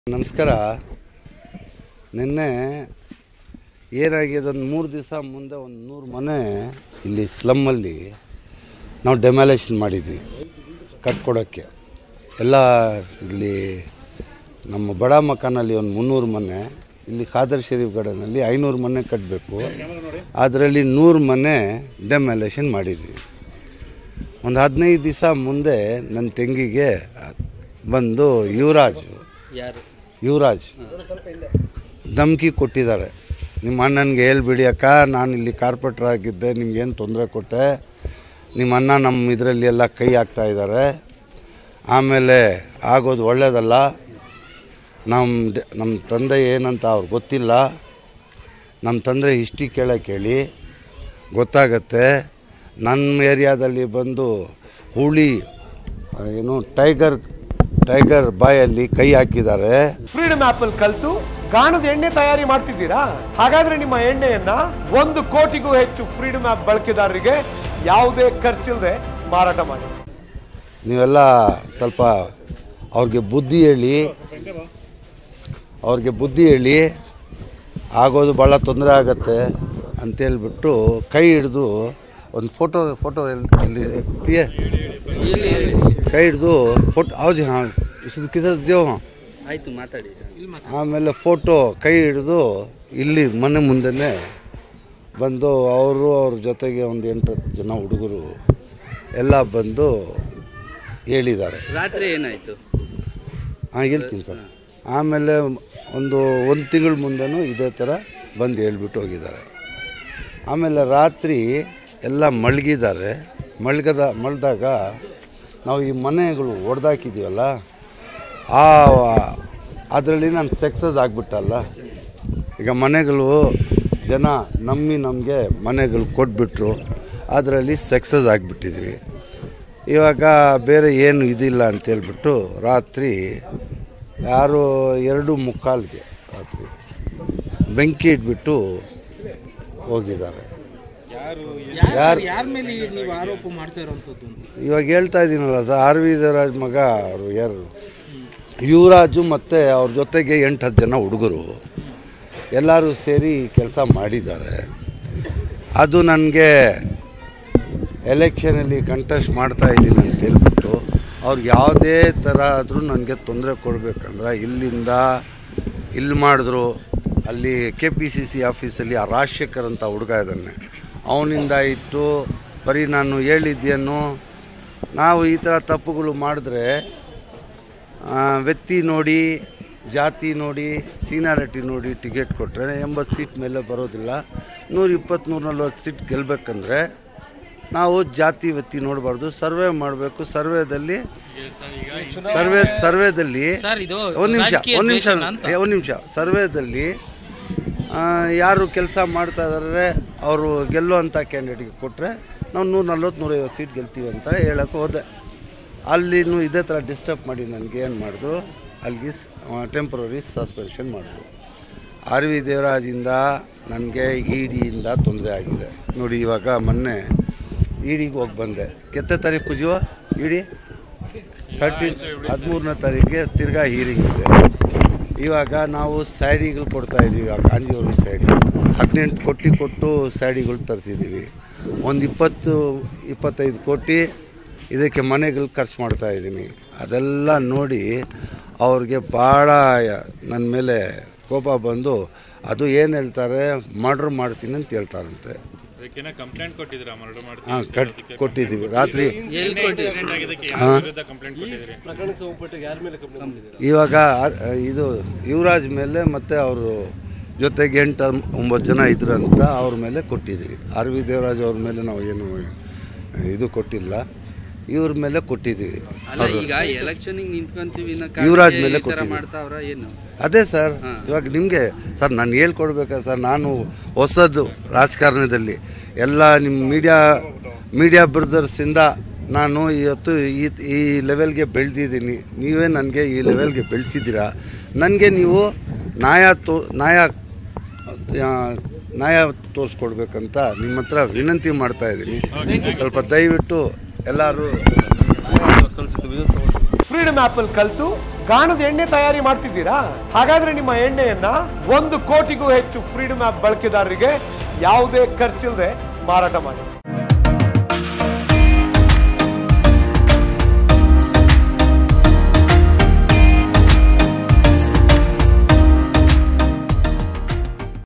ನಮಸ್ಕಾರ ನಿನ್ನೆ ಏನಾಗಿದೆ ಒಂದು ಮೂರು ದಿವಸ ಮುಂದೆ ಒಂದು ನೂರು ಮನೆ ಇಲ್ಲಿ ಸ್ಲಮ್ಮಲ್ಲಿ ನಾವು ಡೆಮಾಲೇಷನ್ ಮಾಡಿದ್ವಿ ಕಟ್ಕೊಡೋಕ್ಕೆ ಎಲ್ಲ ಇಲ್ಲಿ ನಮ್ಮ ಬಡ ಮಕಾನಲ್ಲಿ ಒಂದು ಮುನ್ನೂರು ಮನೆ ಇಲ್ಲಿ ಖಾದರ್ ಶರೀಫ್ ಗಡನಲ್ಲಿ ಐನೂರು ಮನೆ ಕಟ್ಟಬೇಕು ಅದರಲ್ಲಿ ನೂರು ಮನೆ ಡೆಮಾಲೇಷನ್ ಮಾಡಿದ್ವಿ ಒಂದು ಹದಿನೈದು ದಿವಸ ಮುಂದೆ ನನ್ನ ತೆಂಗಿಗೆ ಬಂದು ಯುವರಾಜ್ ಯಾರು ಯುವರಾಜ್ ಧಮ್ಕಿ ಕೊಟ್ಟಿದ್ದಾರೆ ನಿಮ್ಮ ಅಣ್ಣನಿಗೆ ಹೇಳ್ಬಿಡಿ ಅಕ್ಕ ನಾನು ಇಲ್ಲಿ ಕಾರ್ಪೊರೇಟರ್ ಆಗಿದ್ದೆ ನಿಮ್ಗೇನು ತೊಂದರೆ ಕೊಟ್ಟೆ ನಿಮ್ಮ ಅಣ್ಣ ನಮ್ಮ ಇದರಲ್ಲಿ ಎಲ್ಲ ಕೈ ಹಾಕ್ತಾ ಇದ್ದಾರೆ ಆಮೇಲೆ ಆಗೋದು ಒಳ್ಳೆಯದಲ್ಲ ನಮ್ಮ ಡ- ನಮ್ಮ ತಂದೆ ಏನಂತ ಅವ್ರಿಗೆ ಗೊತ್ತಿಲ್ಲ ನಮ್ಮ ತಂದೆ ಹಿಸ್ಟ್ರಿ ಕೇಳೋಕೆ ಹೇಳಿ ಗೊತ್ತಾಗತ್ತೆ ನನ್ನ ಏರಿಯಾದಲ್ಲಿ ಬಂದು ಹುಳಿ ಆ, ಏನು ಟೈಗರ್ ಟೈಗರ್ ಬಾಯಲ್ಲಿ ಕೈ ಹಾಕಿದ್ದಾರೆ ಫ್ರೀಡಮ್ ಆಪ್ ಅಲ್ಲಿ ಕಲ್ತು ಗಾಣದ ಎಣ್ಣೆ ತಯಾರಿ ಮಾಡ್ತಿದ್ದೀರಾ ಹಾಗಾದ್ರೆ ನಿಮ್ಮ ಎಣ್ಣೆಯನ್ನ ಒಂದು ಕೋಟಿಗೂ ಹೆಚ್ಚು ಫ್ರೀಡಮ್ ಆಪ್ ಬಳಕೆದಾರರಿಗೆ ಯಾವುದೇ ಖರ್ಚಿಲ್ಲದೆ ಮಾರಾಟ ಮಾಡಿ ನೀವೆಲ್ಲ ಸ್ವಲ್ಪ ಅವ್ರಿಗೆ ಬುದ್ಧಿ ಹೇಳಿ ಅವ್ರಿಗೆ ಬುದ್ಧಿ ಹೇಳಿ ಆಗೋದು ಭಾಳ ತೊಂದರೆ ಆಗತ್ತೆ ಅಂತೇಳ್ಬಿಟ್ಟು ಕೈ ಹಿಡಿದು ಒಂದು ಫೋಟೋ ಫೋಟೋ ಎಲ್ಲಿ ಪಿ ಎ ಕೈ ಹಿಡಿದು ಫೋಟೋ ಹೌದು ಹಾಂ ಇಷ್ಟು ಕಿಸದೇವು ಹಾಂ ಆಯ್ತು ಮಾತಾಡಿ ಆಮೇಲೆ ಫೋಟೋ ಕೈ ಹಿಡಿದು ಇಲ್ಲಿ ಮನೆ ಮುಂದೆನೇ ಬಂದು ಅವರು ಅವ್ರ ಜೊತೆಗೆ ಒಂದು ಎಂಟು ಹತ್ತು ಜನ ಹುಡುಗರು ಎಲ್ಲ ಬಂದು ಹೇಳಿದ್ದಾರೆ ರಾತ್ರಿ ಏನಾಯ್ತು ಹಾಂ ಹೇಳ್ತೀನಿ ಸರ್ ಆಮೇಲೆ ಒಂದು ಒಂದು ತಿಂಗಳ ಮುಂದೆನೂ ಇದೇ ಥರ ಬಂದು ಹೇಳ್ಬಿಟ್ಟು ಹೋಗಿದ್ದಾರೆ ಆಮೇಲೆ ರಾತ್ರಿ ಎಲ್ಲ ಮಲಗಿದ್ದಾರೆ ಮಲ್ಗದ ಮಲ್ದಾಗ ನಾವು ಈ ಮನೆಗಳು ಹೊಡೆದಾಕಿದ್ದೀವಲ್ಲ ಆ ಅದರಲ್ಲಿ ನಾನು ಸಕ್ಸಸ್ ಆಗಿಬಿಟ್ಟಲ್ಲ ಈಗ ಮನೆಗಳು ಜನ ನಂಬಿ ನಮಗೆ ಮನೆಗಳು ಕೊಟ್ಬಿಟ್ರು ಅದರಲ್ಲಿ ಸಕ್ಸಸ್ ಆಗಿಬಿಟ್ಟಿದ್ವಿ ಇವಾಗ ಬೇರೆ ಏನು ಇದಿಲ್ಲ ಅಂತೇಳ್ಬಿಟ್ಟು ರಾತ್ರಿ ಯಾರು ಎರಡು ಮುಕ್ಕಾಲ್ಗೆ ರಾತ್ರಿ ಬೆಂಕಿ ಇಟ್ಬಿಟ್ಟು ಹೋಗಿದ್ದಾರೆ ಯಾರು ಯಾರ ಮೇಲೆ ನೀವು ಆರೋಪ ಮಾಡ್ತಾ ಇರೋಂಥದ್ದು ಅಂತ ಇವಾಗ ಹೇಳ್ತಾ ಇದ್ದೀನಲ್ಲ ಸರ್ ಆರ್ ವಿ ದೇವರಾಜ್ ಮಗ ಅವರು ಯಾರು ಯುವರಾಜು ಮತ್ತು ಅವ್ರ ಜೊತೆಗೆ ಎಂಟು ಹತ್ತು ಜನ ಹುಡುಗರು ಎಲ್ಲರೂ ಸೇರಿ ಕೆಲಸ ಮಾಡಿದ್ದಾರೆ ಅದು ನನಗೆ ಎಲೆಕ್ಷನಲ್ಲಿ ಕಂಟೆಸ್ಟ್ ಮಾಡ್ತಾ ಇದ್ದೀನಿ ಅಂತ ಹೇಳ್ಬಿಟ್ಟು ಅವ್ರಿಗೆ ಯಾವುದೇ ಥರ ಆದರೂ ನನಗೆ ತೊಂದರೆ ಕೊಡಬೇಕಂದ್ರೆ ಇಲ್ಲಿಂದ ಇಲ್ಲಿ ಮಾಡಿದ್ರು ಅಲ್ಲಿ ಕೆ ಪಿ ಸಿ ಸಿ ಆಫೀಸಲ್ಲಿ ಆ ರಾಜಶೇಖರ್ ಅಂತ ಹುಡುಗ ಇದ್ದಾನೆ ಅವನಿಂದ ಇಟ್ಟು ಬರೀ ನಾನು ಹೇಳಿದ್ದೇನು ನಾವು ಈ ಥರ ತಪ್ಪುಗಳು ಮಾಡಿದ್ರೆ ಆ, ವ್ಯಕ್ತಿ ನೋಡಿ ಜಾತಿ ನೋಡಿ ಸೀನಿಯಾರಿಟಿ ನೋಡಿ ಟಿಕೆಟ್ ಕೊಟ್ಟರೆ ಎಂಬತ್ತು ಸೀಟ್ ಮೇಲೆ ಬರೋದಿಲ್ಲ ನೂರ ಇಪ್ಪತ್ತು ನೂರ ನಲ್ವತ್ತು ಸೀಟ್ ಗೆಲ್ಲಬೇಕಂದ್ರೆ ನಾವು ಜಾತಿ ವ್ಯಕ್ತಿ ನೋಡಬಾರ್ದು ಸರ್ವೆ ಮಾಡಬೇಕು ಸರ್ವೇದಲ್ಲಿ ಸರ್ವೆ ಸರ್ವೇದಲ್ಲಿ ಸರ್, ಇದು ಒಂದು ನಿಮಿಷ ರಾಜಕೀಯ ಒಂದು ನಿಮಿಷ ದ್ವೇಷನ ಅಂತ. ಒಂದು ನಿಮಿಷ ಸರ್ವೇದಲ್ಲಿ ಆ, ಯಾರು ಕೆಲಸ ಮಾಡ್ತಾ ಇದ್ದಾರೆ ಅವರು ಗೆಲ್ಲುವಂಥ ಕ್ಯಾಂಡಿಡೇಟ್ಗೆ ಕೊಟ್ಟರೆ ನಾವು ನೂರ ನಲ್ವತ್ತು ನೂರೈವತ್ತು ಸೀಟ್ ಗೆಲ್ತೀವಿ ಅಂತ ಹೇಳಕ್ಕೆ ಹೋದೆ ಅಲ್ಲಿನೂ ಇದೇ ಥರ ಡಿಸ್ಟರ್ಬ್ ಮಾಡಿ ನನಗೆ ಏನು ಮಾಡಿದ್ರು ಅಲ್ಲಿಗೆ ಟೆಂಪ್ರರಿ ಸಸ್ಪೆನ್ಷನ್ ಮಾಡಿದ್ರು ಆರ್ ವಿ ದೇವರಾಜಿಂದ ನನಗೆ ಇ ಡಿಯಿಂದ ತೊಂದರೆ ಆಗಿದೆ ನೋಡಿ ಇವಾಗ ಮೊನ್ನೆ ಇ ಡಿಗೆ ಹೋಗಿ ಬಂದೆ ಕೆತ್ತ ತಾರೀಕು ಕುಜುವ ಇ ಡಿ ತರ್ಟೀನ್ ಹದಿಮೂರನೇ ತಾರೀಕಿಗೆ ತಿರ್ಗಾ ಹೀರಿಂಗ್ ಇದೆ ಇವಾಗ ನಾವು ಸ್ಯಾಡಿಗಳು ಕೊಡ್ತಾ ಇದ್ದೀವಿ ಆ ಕಾಂಜೀವರಂ ಸ್ಯಾಡಿ ಹದಿನೆಂಟು ಕೋಟಿ ಕೊಟ್ಟು ಸ್ಯಾಡಿಗಳು ತರಿಸಿದ್ದೀವಿ ಒಂದು ಇಪ್ಪತ್ತು ಇಪ್ಪತ್ತೈದು ಕೋಟಿ ಇದಕ್ಕೆ ಮನೆಗಳು ಖರ್ಚು ಮಾಡ್ತಾ ಇದ್ದೀನಿ ಅದೆಲ್ಲ ನೋಡಿ ಅವ್ರಿಗೆ ಭಾಳ ನನ್ನ ಮೇಲೆ ಕೋಪ ಬಂದು ಅದು ಏನು ಹೇಳ್ತಾರೆ ಮರ್ಡ್ರ್ ಮಾಡ್ತೀನಿ ಅಂತ ಹೇಳ್ತಾರಂತೆ ಅದಕ್ಕೇನ ಕಂಪ್ಲೇಂಟ್ ಕೊಟ್ಟಿದ್ದೀರಾ ಮರ್ಡರ್ ಮಾಡ್ತೀನಿ ಹಾಂ ಕಟ್ ಕೊಟ್ಟಿದ್ದೀವಿ ರಾತ್ರಿ ಎಲ್ಲಿ ಕೊಟ್ಟಿದ್ರು ಆಗಿದ್ದಕ್ಕೆ ಹಾಂ ವಿರುದ್ಧ ಕಂಪ್ಲೇಂಟ್ ಕೊಟ್ಟಿದ್ದೀರಿ ಇವಾಗ ಆ- ಇದು ಯುವರಾಜ್ ಮೇಲೆ ಮತ್ತು ಅವರು ಜೊತೆಗೆ ಎಂಟು ಒಂಬತ್ತು ಜನ ಇದ್ರಂತ ಅವ್ರ ಮೇಲೆ ಕೊಟ್ಟಿದ್ದೀವಿ ಆರ್ ವಿ ದೇವರಾಜ್ ಅವ್ರ ಮೇಲೆ ನಾವು ಏನು ಇದು ಕೊಟ್ಟಿಲ್ಲ ಇವ್ರ ಮೇಲೆ ಕೊಟ್ಟಿದ್ದೀವಿ ಅಲ್ಲ ಈಗ ಎಲೆಕ್ಷನ್ ನಿಂತ್ಕೊಂತೀವಿ ಅನ್ನೋ ಯುವರಾಜ್ ಕಾರಣಕ್ಕೆ ಮೇಲೆ ಈ ತರ ಕೊಟ್ಟಿದ್ದು. ಮಾಡ್ತಾವ್ರ ಏನು ಅದೇ ಸರ್ ಹಾ. ಇವಾಗ ನಿಮಗೆ ಸರ್ ನಾನು ಹೇಳ್ಕೊಡ್ಬೇಕಾ ಸರ್ ನಾನು ಹೊಸದು ರಾಜಕಾರಣದಲ್ಲಿ ಎಲ್ಲ ನಿಮ್ಮ ಮೀಡಿಯಾ ಮೀಡಿಯಾ ಬ್ರದರ್ಸಿಂದ ನಾನು ಇವತ್ತು ಈ ಈ ಲೆವೆಲ್ಗೆ ಬೆಳೆದಿದ್ದೀನಿ ನೀವೇ ನನಗೆ ಈ ಲೆವೆಲ್ಗೆ ಬೆಳೆಸಿದ್ದೀರಾ ನನಗೆ ನೀವು ನ್ಯಾಯ ತೋ ನ್ಯಾಯ ಆ, ನ್ಯಾಯ ತೋರಿಸ್ಕೊಡ್ಬೇಕಂತ ನಿಮ್ಮ ಹತ್ರ ವಿನಂತಿ ಮಾಡ್ತಾ ಇದ್ದೀನಿ ಸ್ವಲ್ಪ ದಯವಿಟ್ಟು ಎಲ್ಲರೂ ಫ್ರೀಡಮ್ ಆಪ್ ಅಲ್ಲಿ ಕಲ್ತು ಗಾಣದ ಎಣ್ಣೆ ತಯಾರಿ ಮಾಡ್ತಿದ್ದೀರಾ ಹಾಗಾದ್ರೆ ನಿಮ್ಮ ಎಣ್ಣೆಯನ್ನ ಒಂದು ಕೋಟಿಗೂ ಹೆಚ್ಚು ಫ್ರೀಡಮ್ ಆಪ್ ಬಳಕೆದಾರರಿಗೆ ಯಾವುದೇ ಖರ್ಚಿಲ್ಲದೆ ಮಾರಾಟ ಮಾಡಿ